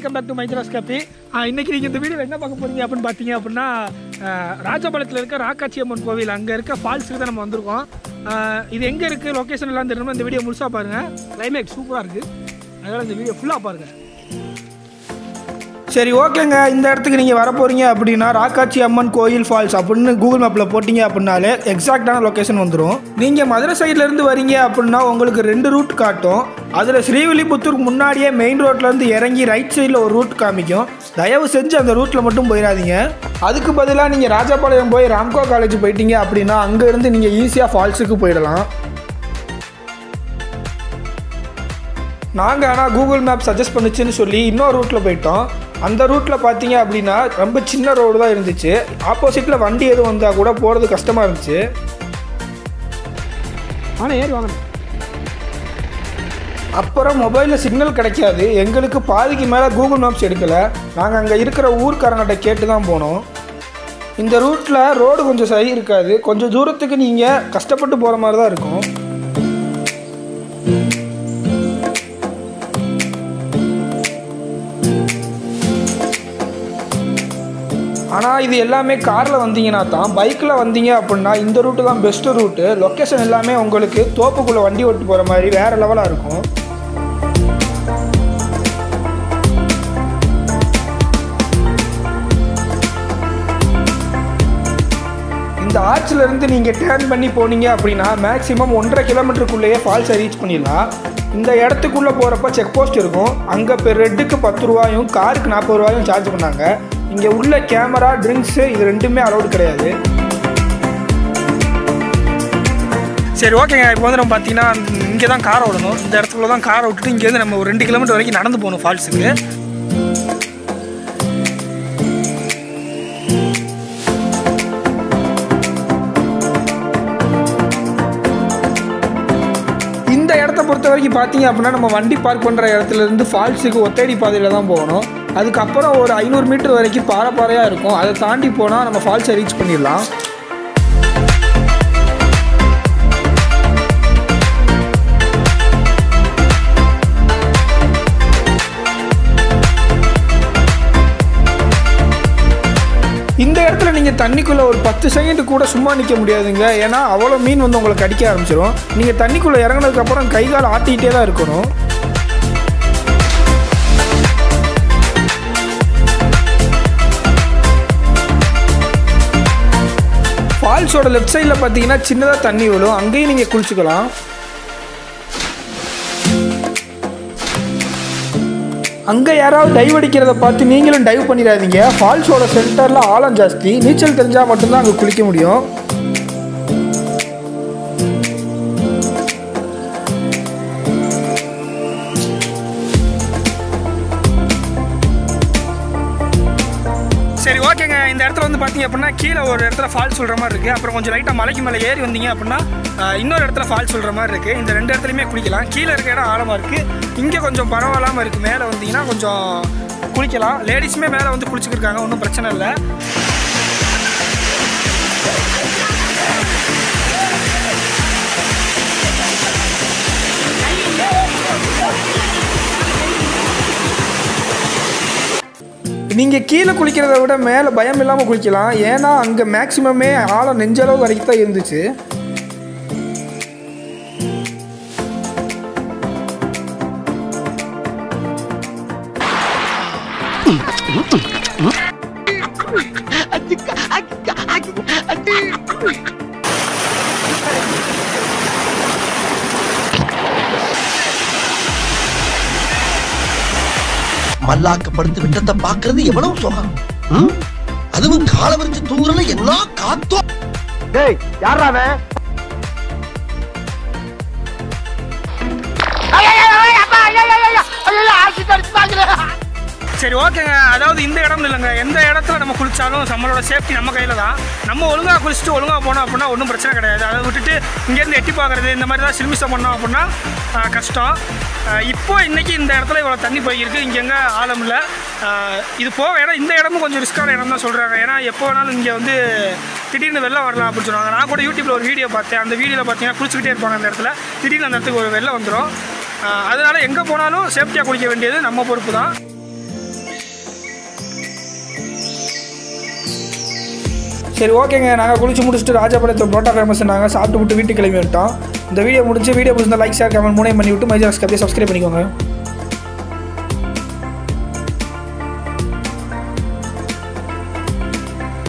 Welcome back to மைத்ராஸ் கேப்பி இன்னைக்கு நீங்கள் இந்த வீடியோவில் என்ன பார்க்க போறீங்க அப்படின்னு பார்த்தீங்க அப்படின்னா ஆஹ், ராஜபாளையத்தில் இருக்க ராக்காட்சி அம்மன் கோவில் அங்கே இருக்க ஃபால்ஸுக்கு தான் நம்ம வந்திருக்கோம் ஆஹ், இது எங்கே இருக்குது லொக்கேஷன் எல்லாம் தெரியணுமா இந்த வீடியோ முழுசாக பாருங்கள் கிளைமேட் சூப்பராக இருக்குது அதனால் இந்த வீடியோ ஃபுல்லாக பாருங்கள் சரி ஓகேங்க இந்த இடத்துக்கு நீங்கள் வர போகிறீங்க அப்படின்னா ராக்காச்சி அம்மன் கோயில் ஃபால்ஸ் அப்படின்னு கூகுள் மேப்பில் போட்டிங்க அப்படின்னாலே எக்ஸாக்டான லொக்கேஷன் வந்துடும் நீங்கள் மதுரை சைட்லேருந்து வரீங்க அப்படின்னா உங்களுக்கு ரெண்டு ரூட் காட்டும் அதில் ஸ்ரீவில்லிபுத்தூருக்கு முன்னாடியே மெயின் ரோட்லேருந்து இறங்கி ரைட் சைடில் ஒரு ரூட் காமிக்கும் தயவு செஞ்சு அந்த ரூட்டில் மட்டும் போயிடாதீங்க அதுக்கு பதிலாக நீங்கள் ராஜபாளையம் போய் ராம்கோ காலேஜ் போயிட்டீங்க அப்படின்னா அங்கேருந்து நீங்கள் ஈஸியாக ஃபால்ஸுக்கு போயிடலாம் நாங்கள் ஆனால் கூகுள் மேப் சஜஸ்ட் பண்ணுச்சுன்னு சொல்லி இன்னொரு ரூட்டில் போயிட்டோம் அந்த ரூட்டில் பார்த்தீங்க அப்படின்னா ரொம்ப சின்ன ரோடு தான் இருந்துச்சு ஆப்போசிட்டில் வண்டி எதுவும் வந்தால் கூட போகிறது கஷ்டமாக இருந்துச்சு ஆனால் ஏறி வாங்க அப்புறம் மொபைலில் சிக்னல் கிடைக்காது எங்களுக்கு பாதிக்கு மேலே கூகுள் மேப்ஸ் எடுக்கலை நாங்கள் அங்கே இருக்கிற ஊர்க்காரங்கிட்ட கேட்டு தான் போனோம் இந்த ரூட்டில் ரோடு கொஞ்சம் சரி இருக்காது கொஞ்சம் தூரத்துக்கு நீங்கள் கஷ்டப்பட்டு போகிற மாதிரி தான் இருக்கும் ஆனால் இது எல்லாமே காரில் வந்தீங்கன்னா தான் பைக்கில் வந்தீங்க அப்படின்னா இந்த ரூட்டு தான் பெஸ்ட்டு ரூட்டு லொக்கேஷன் எல்லாமே உங்களுக்கு தோப்புக்குள்ளே வண்டி ஓட்டு போகிற மாதிரி வேறு லெவலாக இருக்கும் இந்த ஆர்ச்சில் இருந்து நீங்கள் டேர்ன் பண்ணி போனீங்க அப்படின்னா மேக்ஸிமம் ஒன்றரை கிலோமீட்டருக்குள்ளேயே ஃபால்ஸை ரீச் பண்ணிடலாம் இந்த இடத்துக்குள்ளே போகிறப்ப செக் போஸ்ட் இருக்கும் அங்கே இப்போ ரெட்டுக்கு பத்து ரூபாயும் காருக்கு நாற்பது ரூபாயும் சார்ஜ் பண்ணாங்க இங்கே உள்ள கேமரா ட்ரிங்க்ஸு இது ரெண்டுமே அலௌடு கிடையாது சரி ஓகேங்க இப்போ வந்து நம்ம பார்த்தீங்கன்னா இங்கே தான் காரை விடணும் இந்த இடத்துக்குள்ள தான் காரை விட்டுட்டு இங்கேருந்து நம்ம ஒரு ரெண்டு கிலோமீட்டர் வரைக்கும் நடந்து போகணும் ஃபால்ஸுக்கு இந்த இடத்த பொறுத்த வரைக்கும் பார்த்தீங்க அப்படின்னா நம்ம வண்டி பார்க் பண்ணுற இடத்துல இருந்து ஃபால்ஸுக்கு ஒத்தடி பாதையில் தான் போகணும் அதுக்கப்புறம் ஒரு ஐநூறு மீட்டர் வரைக்கும் பாறை பாறையாக இருக்கும் அதை தாண்டி போனால் நம்ம ஃபால்ஸை ரீச் பண்ணிடலாம் இந்த இடத்துல நீங்கள் தண்ணிக்குள்ளே ஒரு பத்து செகண்ட் கூட சும்மா நிற்க முடியாதுங்க ஏன்னா அவ்வளோ மீன் வந்து உங்களை கடிக்க ஆரம்பிச்சிடும் நீங்கள் தண்ணிக்குள்ளே இறங்குனதுக்கப்புறம் கை கால் ஆட்டிக்கிட்டே தான் இருக்கணும் ஃபால்ஸோட லெஃப்ட் சைடில் பார்த்தீங்கன்னா சின்னதாக தண்ணி விழும் அங்கேயும் நீங்கள் குளிச்சுக்கலாம் அங்கே யாராவது டைவ் அடிக்கிறத பார்த்து நீங்களும் டைவ் பண்ணிடாதீங்க ஃபால்ஸோட சென்டரில் ஆழம் ஜாஸ்தி நீச்சல் தெரிஞ்சால் மட்டும்தான் அங்கே குளிக்க முடியும் சரி ஓகேங்க இந்த இடத்துல வந்து பார்த்தீங்க அப்படின்னா கீழே ஒரு இடத்துல ஃபால்ஸ் சொல்கிற மாதிரி இருக்குது அப்புறம் கொஞ்சம் லைட்டாக மலைக்கு மேலே ஏறி வந்தீங்க அப்படின்னா ஆஹ், இன்னொரு இடத்துல ஃபால்ஸ் சொல்கிற மாதிரி இருக்குது இந்த ரெண்டு இடத்துலையுமே குளிக்கலாம் கீழே இருக்க இடம் ஆழமாக இருக்குது இங்கே கொஞ்சம் பரவாயில்லாமல் இருக்குது மேலே வந்தீங்கன்னா கொஞ்சம் குளிக்கலாம் லேடிஸுமே மேலே வந்து குளிச்சுக்கிருக்காங்க ஒன்றும் பிரச்சனை இல்லை நீங்கள் கீழே குளிக்கிறத விட மேலே பயம் இல்லாமல் குளிக்கலாம் ஏன்னா அங்கே மேக்ஸிமமே ஆழம் நெஞ்சளவு வரைக்கும் தான் இருந்துச்சு மல்லாக்கப்படுத்து விட்டத்தை பாக்குறது எவ்வளவு சுகம் ம்? அதுவும் கால விரிச்சு தூங்குறதுல என்ன காத்தோ டேய் யாரா அவன் சரி ஓகேங்க அதாவது இந்த இடம் இல்லைங்க எந்த இடத்துல நம்ம குளிச்சாலும் நம்மளோட சேஃப்டி நம்ம கையில் தான் நம்ம ஒழுங்காக குளிச்சுட்டு ஒழுங்காக போனோம் அப்படின்னா ஒன்றும் பிரச்சனை கிடையாது அதை விட்டுட்டு இங்கேருந்து எட்டி பார்க்குறது இந்த மாதிரி தான் சில்மிசம் பண்ணோம் அப்படின்னா ஆஹ், கஷ்டம் ஆஹ், இப்போ இன்னைக்கு இந்த இடத்துல இவ்வளோ தண்ணி போய்க்கிருக்கு இங்கே எங்கே ஆழம் இல்லை ஆஹ், இது போக இடம் இந்த இடமும் கொஞ்சம் ரிஸ்க்கான இடம் தான் சொல்கிறாங்க ஏன்னா எப்போ வேணாலும் இங்கே வந்து திடீர்னு வெள்ளம் வரலாம் அப்படின்னு சொன்னாங்க நான் கூட யூடியூப்பில் ஒரு வீடியோ பார்த்தேன் அந்த வீடியோவில் பார்த்தீங்கன்னா குளிச்சுக்கிட்டே இருப்பாங்க அந்த இடத்துல திடீர்னு அந்த இடத்துக்கு ஒரு வெள்ளம் வந்துடும் அதனால் எங்கே போனாலும் சேஃப்டியாக குளிக்க வேண்டியது நம்ம பொறுப்பு தான் சரி ஓகேங்க நாங்கள் குளிச்சு முடிச்சுட்டு ராஜபாளையத்தில் புரோட்டா ஃபேமஸ் நாங்கள் சாப்பிட்டு விட்டு வீட்டுக்கு கிளம்பி வந்துட்டோம் இந்த வீடியோ முடிஞ்சு வீடியோ பிடிச்சிருந்தா லைக் ஷேர் கமெண்ட் மூணே பண்ணி விட்டு மைஜாஸ்க்கு அப்படியே சப்ஸ்கிரைப் பண்ணிக்கோங்க